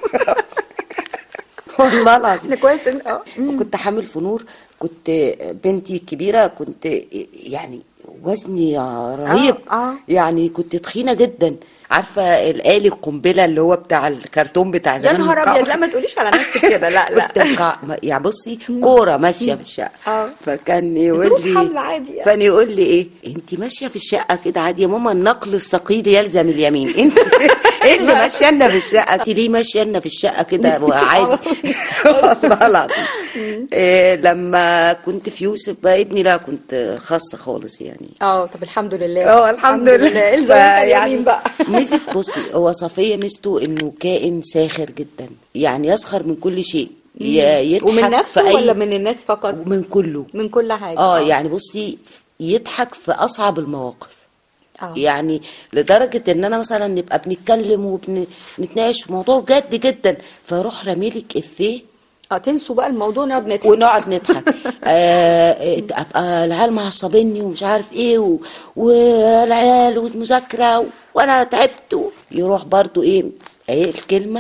والله العظيم احنا كويس إن- اه كنت حامل في نور كنت بنتي الكبيرة كنت يعني وزني رهيب آه، آه. يعني كنت تخينة جدا عارفة الآلي القنبلة اللي هو بتاع الكرتون بتاع يا زمان نهار مكعب. ابيض لا ما تقوليش على نفسك كده لا كنت لا مكع... يعني بصي كورة ماشية في الشقة آه. فكان يقول ظروف لي حمل عادي يعني. كان يقول لي ايه انت ماشية في الشقة كده عادي يا ماما النقل الثقيل يلزم اليمين انت ايه اللي ماشيانا في الشقة انت ليه ماشيانا في الشقة كده عادي والله العظيم إيه لما كنت في يوسف بقى ابني لا كنت خاصة خالص يعني اه طب الحمد لله اه الحمد لله الزم انت اليمين بقى ميزة بصي هو صفية ميزته انه كائن ساخر جدا يعني يسخر من كل شيء ي- يضحك ومن نفسه في أي- ولا من الناس فقط من كله من كل حاجه اه يعني بصي يضحك في اصعب المواقف اه يعني لدرجة ان انا مثلا نبقى بنتكلم وبنتناقش في موضوع جد جدا فاروح راميلك افيه اه تنسوا بقى الموضوع نقعد نضحك ونقعد نضحك آه ابقى العيال معصبيني ومش عارف ايه و... والعيال والمذاكره و... وانا تعبت و... يروح برضو ايه ايه الكلمه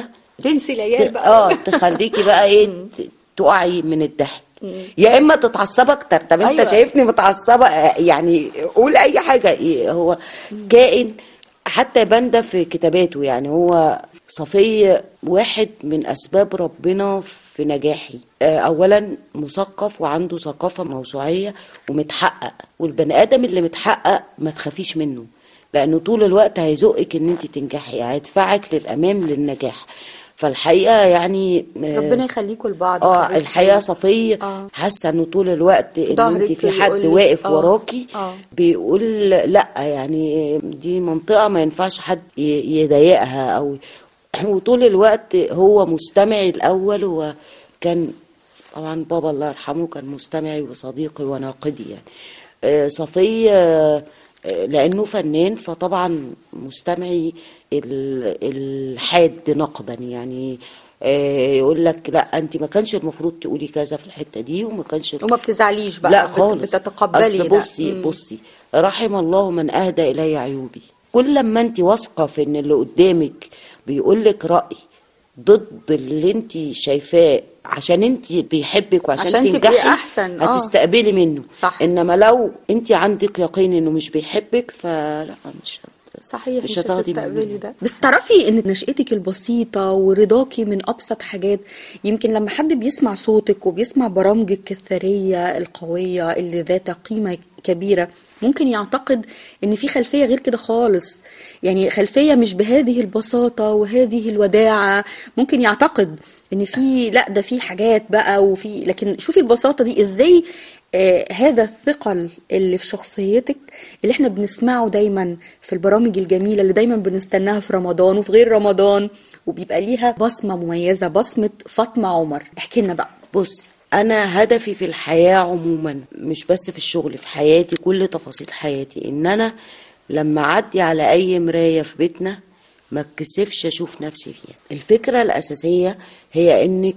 تنسي العيال بقى اه تخليكي بقى ايه ت- تقعي من الضحك يا اما تتعصبي اكتر طب انت أيوة. شايفني متعصبه آه، يعني قول اي حاجه إيه هو كائن حتى يبان ده في كتاباته يعني هو صفية واحد من أسباب ربنا في نجاحي آه، أولا مثقف وعنده ثقافة موسوعية ومتحقق والبني آدم اللي متحقق ما تخافيش منه لأنه طول الوقت هيزقك إن أنت تنجحي هيدفعك للأمام للنجاح فالحقيقة يعني آه، ربنا يخليكم لبعض اه حبيبتي. الحقيقه صفيه آه. حاسه انه طول الوقت ان ظهرك انت في حد بيقولك- واقف آه. وراكي آه. بيقول لا يعني دي منطقه ما ينفعش حد ي- يضايقها او وطول الوقت هو مستمعي الاول وكان طبعا بابا الله يرحمه كان مستمعي وصديقي وناقدي يعني آه، صفية آه، لأنه فنان فطبعا مستمعي ال- الحاد نقدا يعني آه، يقول لك لا انت ما كانش المفروض تقولي كذا في الحته دي وما كانش وما بتزعليش بقى لا بت- خالص بتتقبلي أصل ده. بصي مم. بصي رحم الله من اهدى الي عيوبي كل لما انت واثقه في ان اللي قدامك بيقول لك راي ضد اللي انت شايفاه عشان انت بيحبك وعشان عشان تبقي تنجحي أحسن، آه. هتستقبلي منه صح. انما لو انت عندك يقين انه مش بيحبك فلا مش هت- صحيح مش هتاخدي هتستقبلي منه. ده بس تعرفي ان نشأتك البسيطة ورضاكي من ابسط حاجات يمكن لما حد بيسمع صوتك وبيسمع برامجك الثرية القوية اللي ذات قيمة كبيرة ممكن يعتقد ان في خلفية غير كده خالص يعني خلفية مش بهذه البساطة وهذه الوداعة ممكن يعتقد ان في لا ده في حاجات بقى وفي لكن شوفي البساطة دي ازاي آه هذا الثقل اللي في شخصيتك اللي احنا بنسمعه دايما في البرامج الجميلة اللي دايما بنستناها في رمضان وفي غير رمضان وبيبقى ليها بصمة مميزة بصمة فاطمة عمر احكي لنا بقى بصي انا هدفي في الحياه عموما مش بس في الشغل في حياتي كل تفاصيل حياتي ان انا لما اعدي على اي مرايه في بيتنا ما اتكسفش اشوف نفسي فيها الفكره الاساسيه هي انك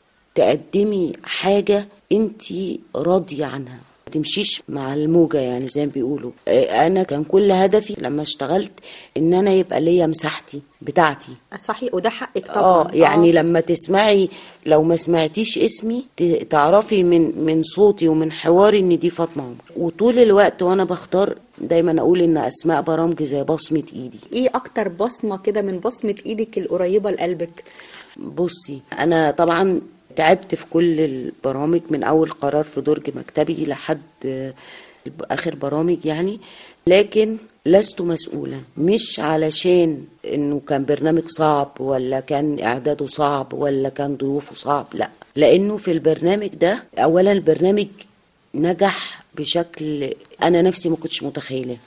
تقدمي حاجه انت راضيه عنها ما تمشيش مع الموجة يعني زي ما بيقولوا آه، أنا كان كل هدفي لما اشتغلت إن أنا يبقى ليا مساحتي بتاعتي صحيح وده حقك طبعا اه يعني لما تسمعي لو ما سمعتيش اسمي ت- تعرفي من من صوتي ومن حواري ان دي فاطمه عمر وطول الوقت وانا بختار دايما اقول ان اسماء برامجي زي بصمه ايدي ايه اكتر بصمة كده من بصمة ايدك القريبة لقلبك بصي انا طبعا تعبت في كل البرامج من اول قرار في درج مكتبي لحد آه، اخر برامج يعني لكن لست مسؤولا مش علشان انه كان برنامج صعب ولا كان اعداده صعب ولا كان ضيوفه صعب لا لانه في البرنامج ده اولا البرنامج نجح بشكل انا نفسي ما كنتش متخيله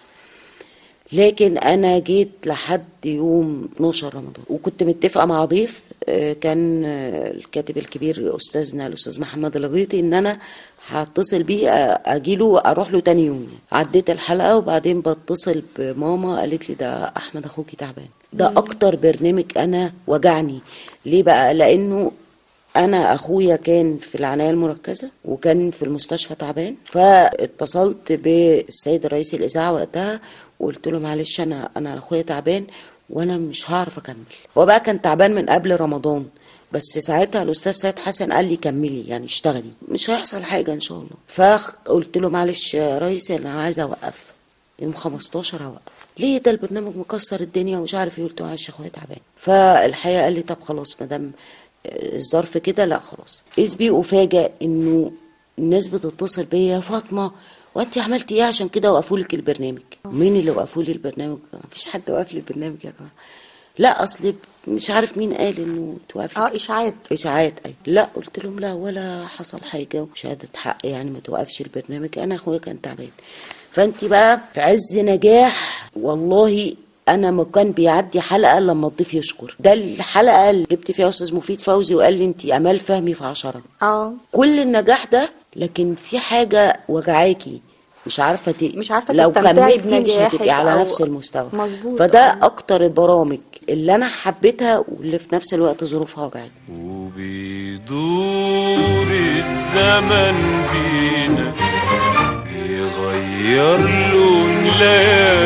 لكن انا جيت لحد يوم 12 رمضان وكنت متفقه مع ضيف آه، كان آه، الكاتب الكبير استاذنا الاستاذ محمد الغيطي ان انا هتصل بيه آه، اجيله اروح له تاني يوم عديت الحلقه وبعدين بتصل بماما قالت لي ده احمد اخوكي تعبان ده اكتر برنامج انا وجعني ليه بقى لانه انا اخويا كان في العنايه المركزه وكان في المستشفى تعبان فاتصلت بالسيد رئيس الاذاعه وقتها وقلت له معلش انا انا اخويا تعبان وانا مش هعرف اكمل هو بقى كان تعبان من قبل رمضان بس ساعتها الاستاذ سيد حسن قال لي كملي يعني اشتغلي مش هيحصل حاجه ان شاء الله فقلت له معلش يا ريس انا عايزه اوقف يوم 15 هوقف ليه ده البرنامج مكسر الدنيا ومش عارف ايه قلت له معلش يا اخويا تعبان فالحقيقه قال لي طب خلاص ما دام الظرف كده لا خلاص اذ بي افاجئ انه الناس بتتصل بيا يا فاطمه وانت عملتي ايه عشان كده وقفوا لك البرنامج مين اللي وقفوا لي البرنامج ما فيش حد وقف لي البرنامج يا جماعه لا اصل مش عارف مين قال انه توقف اه اشاعات اشاعات ايوه لا قلت لهم لا ولا حصل حاجه وشهاده حق يعني ما توقفش البرنامج انا اخويا كان تعبان فانت بقى في عز نجاح والله انا ما كان بيعدي حلقه إلا لما الضيف يشكر ده الحلقه اللي جبت فيها استاذ مفيد فوزي وقال لي انت امال فهمي في عشرة اه كل النجاح ده لكن في حاجه وجعاكي مش عارفه ت... مش عارفة لو تستمتعي كملتي مش بنجاحك هتبقي على أو- نفس المستوى مظبوط، فده آه. اكتر البرامج اللي انا حبيتها واللي في نفس الوقت ظروفها وجعتني وبيدور الزمن بينا يغير لون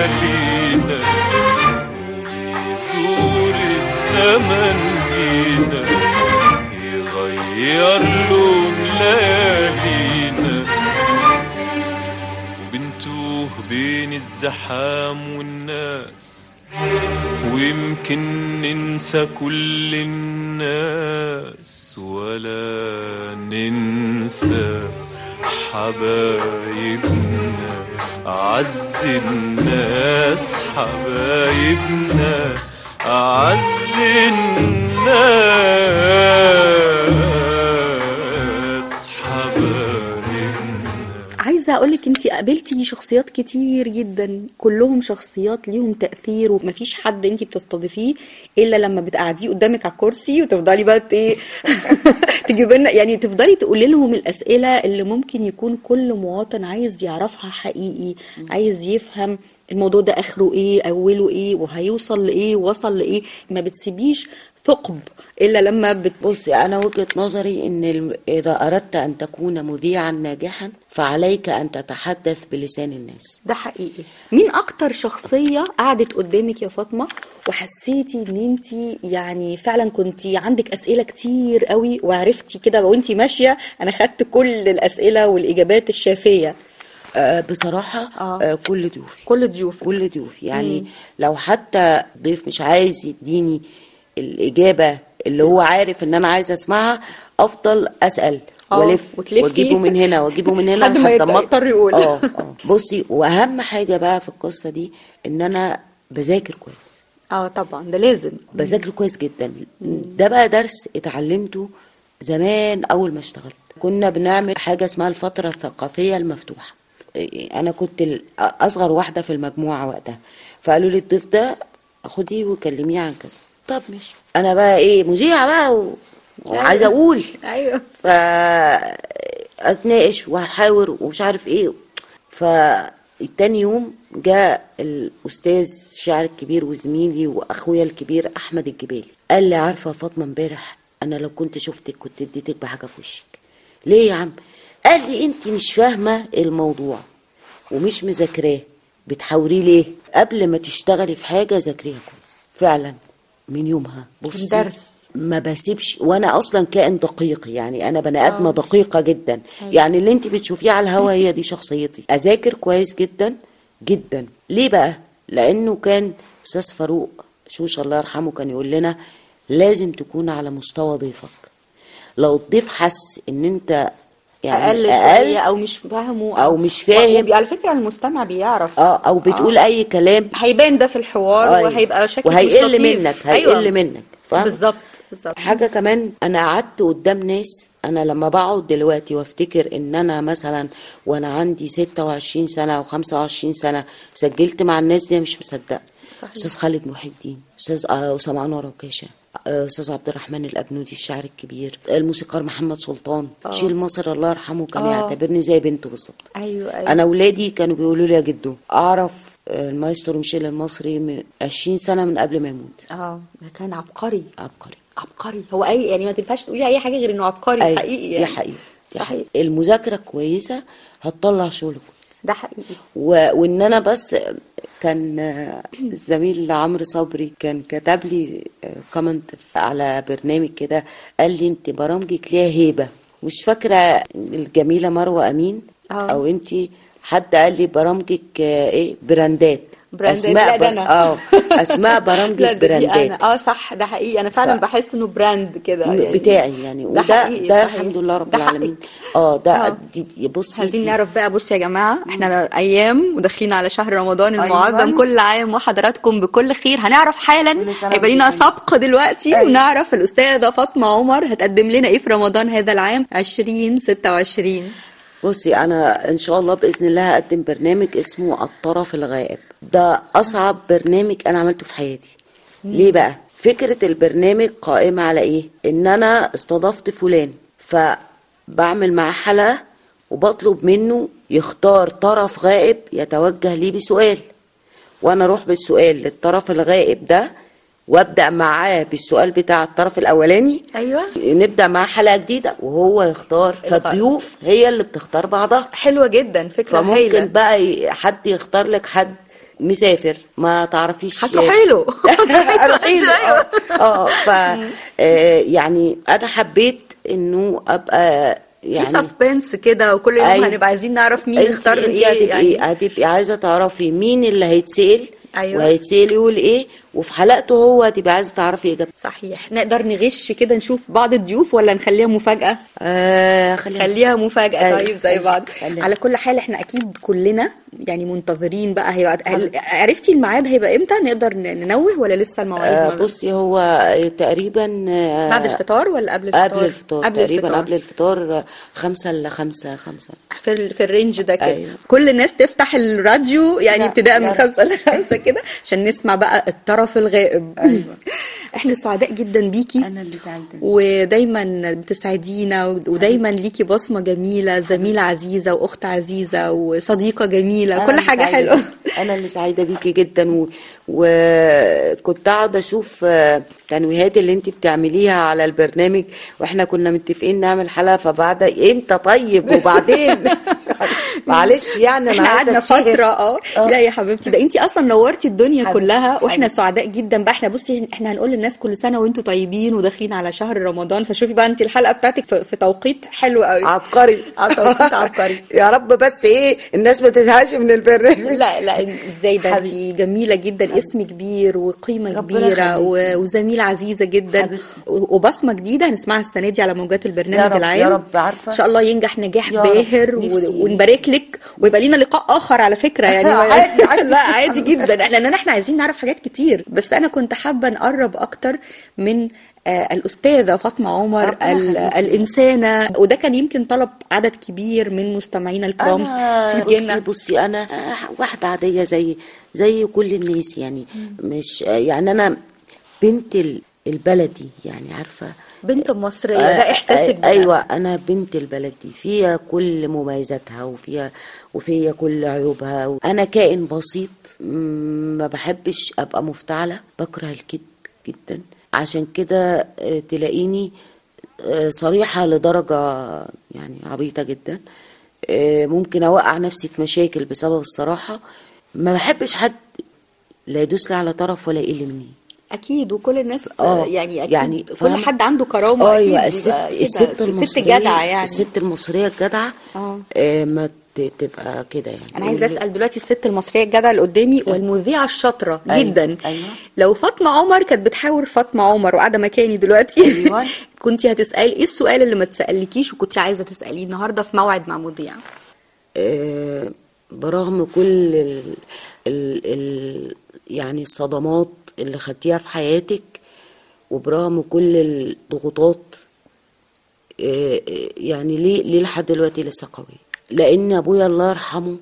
ليالينا وبيدور الزمن بينا غير لون ليالينا وبنتوه بين الزحام والناس ويمكن ننسى كل الناس ولا ننسى حبايبنا أعز الناس حبايبنا أعز الناس حبايبنا عايزه اقول لك انت قابلتي شخصيات كتير جدا كلهم شخصيات ليهم تاثير ومفيش حد انت بتستضيفيه الا لما بتقعديه قدامك على الكرسي وتفضلي بقى ت- ايه تجيبي لنا يعني تفضلي تقولي لهم الاسئله اللي ممكن يكون كل مواطن عايز يعرفها حقيقي عايز يفهم الموضوع ده اخره ايه اوله ايه وهيوصل لايه ووصل لايه ما بتسيبيش ثقب الا لما بت... بصي انا وجهه نظري ان الم- اذا اردت ان تكون مذيعا ناجحا فعليك ان تتحدث بلسان الناس ده حقيقي مين اكتر شخصية قعدت قدامك يا فاطمة وحسيتي ان انت يعني فعلا كنت عندك اسئلة كتير قوي وعرفتي كده وانت ماشية انا خدت كل الاسئلة والاجابات الشافية آه بصراحه آه. آه كل ضيوفي كل ضيوف كل ضيوف يعني لو حتى ضيف مش عايز يديني الإجابة اللي هو عارف إن أنا عايزة أسمعها أفضل أسأل آه، والف وتلفي. واجيبه من هنا واجيبه من هنا لحد ما لحد يت- يضطر يقول. اه اه بصي واهم حاجه بقى في القصه دي ان انا بذاكر كويس اه طبعا ده لازم بذاكر كويس جدا ده بقى درس اتعلمته زمان اول ما اشتغلت كنا بنعمل حاجه اسمها الفتره الثقافيه المفتوحه إيه، انا كنت ال- اصغر واحده في المجموعه وقتها فقالوا لي الضيف ده خديه وكلميه عن كذا طب ماشي انا بقى ايه مذيعه بقى و... وعايزه اقول ايوه فاتناقش وهحاور ومش عارف ايه فالتاني يوم جاء الاستاذ الشاعر الكبير وزميلي واخويا الكبير احمد الجبالي قال لي عارفه يا فاطمه امبارح انا لو كنت شفتك كنت اديتك بحاجه في وشك ليه يا عم قال لي انت مش فاهمه الموضوع ومش مذاكراه بتحاوريه ليه قبل ما تشتغلي في حاجه ذاكريها كويس فعلا من يومها بصي درس. ما بسيبش وانا اصلا كائن دقيق يعني انا بني ادمه دقيقه جدا يعني اللي انت بتشوفيه على الهوا هي دي شخصيتي اذاكر كويس جدا جدا ليه بقى لانه كان استاذ فاروق شوش الله يرحمه كان يقول لنا لازم تكون على مستوى ضيفك لو الضيف حس ان انت يعني اقل شوية او مش فاهمه أو مش فاهم. على فكرة المستمع بيعرف اه او بتقول اي كلام هيبان ده في الحوار أيوة. وهيبقى شكلك وهيقل مش لطيف. منك هيقل أيوة. منك فاهم بالظبط بالظبط حاجة كمان أنا قعدت قدام ناس أنا لما بقعد دلوقتي وافتكر إن أنا مثلا وأنا عندي 26 سنة أو 25 سنة سجلت مع الناس دي مش مصدقة صحيح. أستاذ خالد محي الدين أستاذ آه، أسامة أنور عكاشة آه، أستاذ عبد الرحمن الأبنودي الشاعر الكبير الموسيقار محمد سلطان شيل مصر الله يرحمه كان آه. يعتبرني زي بنته بالظبط ايوه ايوه انا ولادي كانوا بيقولوا لي يا جدو اعرف آه، المايسترو ميشيل المصري من 20 سنه من قبل ما يموت اه ده كان عبقري عبقري عبقري هو اي يعني ما تنفعش تقولي اي حاجه غير انه عبقري أيوة، حقيقي دي يعني. حقيقة دي صحيح حقيقة. المذاكرة كويسة هتطلع شغل كويس ده حقيقي و... وان انا بس كان آه، الزميل عمرو صبري كان كتب لي كومنت على برنامج كده قال لي انت برامجك ليها هيبة مش فاكرة الجميلة مروة امين آه. او انت حد قال لي برامجك آه، ايه براندات براندات لا ده بر- انا اه اسماء برامجك لا ده دي براندات انا اه صح ده حقيقي انا فعلا ف- بحس انه براند كده م- يعني بتاعي يعني ده وده حقيقي، ده صحيح. الحمد لله رب ده العالمين حقيقي. اه ده آه. دي- دي بصي عايزين دي- نعرف بقى بصوا يا جماعة احنا ايام وداخلين على شهر رمضان المعظم أيوة. كل عام وحضراتكم بكل خير هنعرف حالا كل سنة هيبقى لينا وانتم طيبين. سبق دلوقتي أيوة. ونعرف الاستاذة فاطمة عمر هتقدم لنا ايه في رمضان هذا العام 2026 بصي انا ان شاء الله باذن الله هقدم برنامج اسمه الطرف الغائب ده اصعب برنامج انا عملته في حياتي ليه بقى فكره البرنامج قائمه على ايه ان انا استضفت فلان فبعمل معاه حلقه وبطلب منه يختار طرف غائب يتوجه لي بسؤال وانا اروح بالسؤال للطرف الغائب ده وابدا معاه بالسؤال بتاع الطرف الاولاني ايوه نبدا معاه حلقه جديده وهو يختار فالضيوف هي اللي بتختار بعضها حلوة جدا فكرة فممكن هايلة بقى ي- حد يختار لك حد مسافر ما تعرفيش هتروحي له روحي له اه اه ف آه، يعني انا حبيت انه ابقى يعني يعني في سسبنس كده وكل يوم أيوة. هنبقى عايزين نعرف مين انت اختار انت ايه هتبقي يعني هتبقي عايزه تعرفي مين اللي هيتسال أيوة. وهيتسال يقول ايه وفي حلقته هو هتبقي عايزه تعرفي اجابته صحيح نقدر نغش كده نشوف بعض الضيوف ولا نخليها مفاجأة آه خلينا خليها مفاجأة أيوة. طيب زي أيوة. بعض خليها. على كل حال احنا اكيد كلنا يعني منتظرين بقى هيبقى هل- عرفتي الميعاد هيبقى امتى نقدر ن- ننوه ولا لسه المواعيد آه ما- بصي هو تقريبا آه بعد الفطار ولا قبل الفطار قبل الفطار قبل تقريبا الفطار. قبل الفطار آه، خمسة إلا خمسة خمسة في ال- في الرينج ده كده أيوة. كل الناس تفتح الراديو يعني لا، ابتداء من لا. خمسة لخمسة كده عشان نسمع بقى الطرف الغائب أيوة. احنا سعداء جدا بيكي أنا اللي سعيدة ودايما بتسعدينا ودايما ليكي بصمة جميلة زميلة عزيزة وأخت عزيزة وصديقة جميلة أنا كل اللي حاجة سعيدة حلوة بيكي. أنا اللي سعيدة بيكي جدا و... وكنت أقعد أشوف آه، تنويهات اللي أنت بتعمليها على البرنامج وإحنا كنا متفقين نعمل حلقة فبعد إمتى طيب وبعدين معلش يعني أنا احنا عايزة قعدنا أتشهر. فترة اه آه. لا يا حبيبتي ده انت اصلا نورتي الدنيا حبيبتي، كلها واحنا حبيبتي. سعداء جدا بقى احنا بصي احنا هنقول للناس كل سنة وانتوا طيبين وداخلين على شهر رمضان فشوفي بقى انت الحلقة بتاعتك في, في توقيت حلو قوي عبقري اه توقيت عبقري يا رب بس ايه الناس ما تزهقش من البرنامج لا لا ازاي ده انت حبيبتي. جميله جدا اسم كبير وقيمه ربنا كبيره يخليكي. و- وزميله عزيزه جدا حبيبتي. و- وبصمه جديده هنسمعها السنه دي على موجات يا البرنامج رب- العام يا رب، عارفة؟ ان شاء الله ينجح نجاح يا رب. باهر و- نفسي- ونبارك لك ويبقى لينا لقاء اخر على فكره يعني عادي- عادي. لا عادي جدا لان احنا عايزين نعرف حاجات كتير بس انا كنت حابه نقرب اكتر من آه، الأستاذة فاطمة عمر ربنا ال- يخليكي. الإنسانة وده كان يمكن طلب عدد كبير من مستمعينا الكرام انا تيجي لنا. بصي بصي انا واحده عاديه زي زي كل الناس يعني مش يعني انا بنت ال- البلدي يعني عارفه بنت مصرية ده إحساسك آه، ايوه انا بنت البلد دي فيها كل مميزاتها وفيها وفيها كل عيوبها انا كائن بسيط مم، ما بحبش ابقى مفتعله بكره الكذب جدا عشان كده آه، تلاقيني آه، صريحه لدرجه يعني عبيطه جدا آه، ممكن اوقع نفسي في مشاكل بسبب الصراحه ما بحبش حد لا يدوس لي على طرف ولا يقل مني اكيد وكل الناس اه يعني اكيد يعني كل فاهمة؟ حد عنده كرامه ايوه أكيد الست بيبقى كده. الست المصريه الست جدعه يعني الست المصريه الجدعه اه. آه ما ت- تبقى كده يعني انا عايزه اسال دلوقتي الست المصريه الجدعه اللي قدامي والمذيعه الشاطره أيوة، جدا أيوة. لو فاطمه عمر كانت بتحاور فاطمه عمر وقاعده مكاني دلوقتي أيوة. كنت هتسالي ايه السؤال اللي ما تسالكيش وكنت عايزه تساليه النهارده في موعد مع مذيع آه برغم كل ال ال ال يعني الصدمات اللي خدتيها في حياتك وبرغم كل الضغوطات آه آه، يعني ليه ليه لحد دلوقتي لسه قوية لأن أبويا الله يرحمه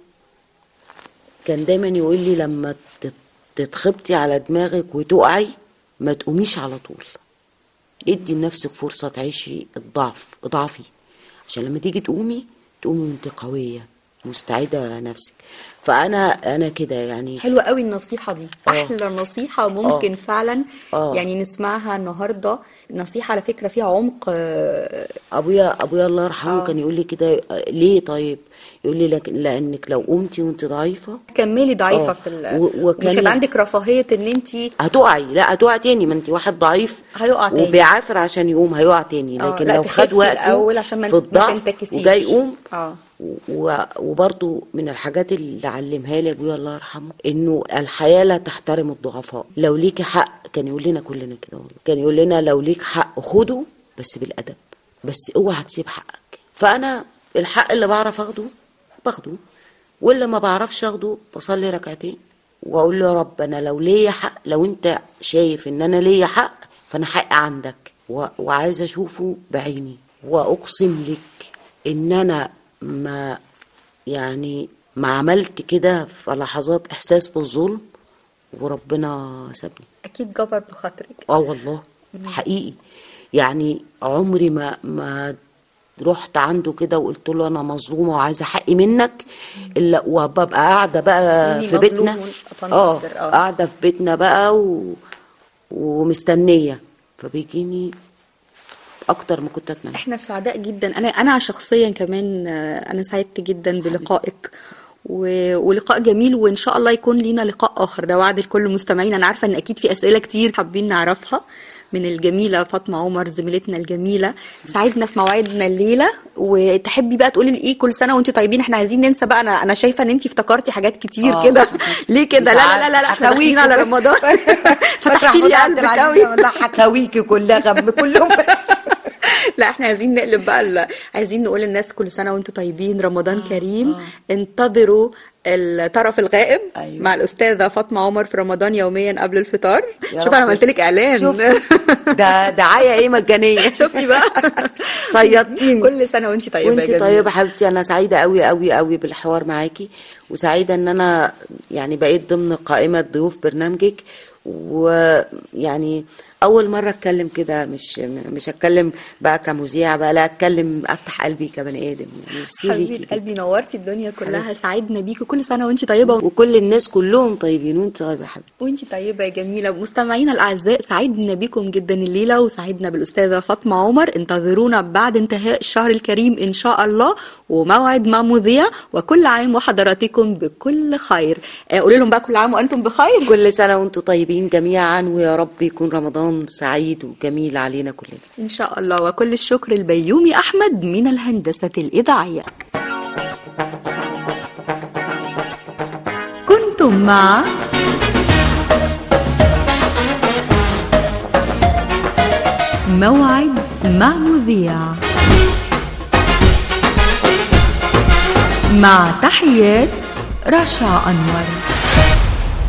كان دايما يقول لي لما تت- تتخبطي على دماغك وتقعي ما تقوميش على طول ادي لنفسك فرصة تعيشي الضعف اضعفي عشان لما تيجي تقومي تقومي وانت قوية مستعدة نفسك فأنا أنا كده يعني حلوه قوي النصيحه دي اه. احلى نصيحه ممكن اه. فعلا اه. يعني نسمعها النهارده نصيحه على فكره فيها عمق آه، ابويا ابويا الله يرحمه اه. كان يقول لي كده آه، ليه طيب يقول لي لك لانك لو قمتي وانت ضعيفه كملي ضعيفه اه. في ال... و- وكان مش هيبقى ي- عندك رفاهيه ان انت هتقعي لا هتقع تاني ما انت واحد ضعيف هيقع تاني. وبيعافر عشان يقوم هيقع تاني اه، لكن لا لو تخفي خد وقته الأول عشان ما- في ما الضعف تنتكسيش. وجاي يقوم اه. و- وبرضو من الحاجات اللي علمها لي ابويا الله يرحمه انه الحياه لا تحترم الضعفاء لو ليكي حق كان يقول لنا كلنا كده والله كان يقول لنا لو ليك حق خده بس بالادب بس اوعى تسيب حقك فانا الحق اللي بعرف اخده باخده واللي ما بعرفش اخده بصلي ركعتين واقول له يا رب انا لو ليا حق لو انت شايف ان انا ليا حق فانا حق عندك و- وعايزه اشوفه بعيني واقسم لك ان انا ما يعني ما عملت كده في لحظات احساس بالظلم وربنا سابني اكيد جبر بخاطرك اه والله حقيقي يعني عمري ما ما رحت عنده كده وقلت له انا مظلومه وعايزه حقي منك الا وببقى قاعده بقى إني في مظلوم بيتنا اه وأتناصر، اه. قاعده في بيتنا بقى و... ومستنيه فبيجيني اكتر ما كنت اتمنى احنا سعداء جدا انا انا شخصيا كمان آه، انا سعدت جدا بلقائك و... ولقاء جميل وان شاء الله يكون لينا لقاء اخر ده وعد لكل المستمعين انا عارفه ان اكيد في اسئله كتير حابين نعرفها من الجميله فاطمه عمر زميلتنا الجميله ساعدنا في موعدنا الليله وتحبي بقى تقولي لي ايه كل سنه وانتم طيبين احنا عايزين ننسى بقى انا انا شايفه ان انت افتكرتي حاجات كتير آه. كده ليه كده لا لا لا لا, لا احنا داخلين على رمضان فتحتي لي قلبك قوي والله حكاويكي كلها غم كلهم لا احنا عايزين نقلب بقى ال- عايزين نقول للناس كل سنه وانتم طيبين رمضان كريم انتظروا الطرف الغائب أيوة. مع الاستاذه فاطمه عمر في رمضان يوميا قبل الفطار يا شوف رب. انا عملت لك اعلان شوف ده دعايه ايه مجانيه شفتي بقى صيدتيني كل سنه وانت طيبه يا وانت جميلة. طيبه حبيبتي انا سعيده قوي قوي قوي بالحوار معاكي وسعيده ان انا يعني بقيت ضمن قائمه ضيوف برنامجك ويعني اول مره اتكلم كده مش مش اتكلم بقى كمذيعه بقى لا اتكلم افتح قلبي كبني ادم يعني ميرسي ليكي حبيبه جدا. قلبي نورتي الدنيا كلها سعدنا بيكي كل سنه وانت طيبه وكل الناس كلهم طيبين وانت طيبه يا حبيبتي وانتي طيبة يا جميلة مستمعينا الأعزاء سعدنا بكم جدا الليلة وسعدنا بالأستاذة فاطمة عمر انتظرونا بعد انتهاء الشهر الكريم إن شاء الله وموعد مع مذيع وكل عام وحضراتكم بكل خير آه، قولوا لهم بقى كل عام وأنتم بخير كل سنه وانتم طيبين جميعا ويا رب يكون رمضان سعيد وجميل علينا كلنا إن شاء الله وكل الشكر البيومي أحمد من الهندسة الإذاعية كنتم مع موعد مع مذيع مع تحيات رشا أنور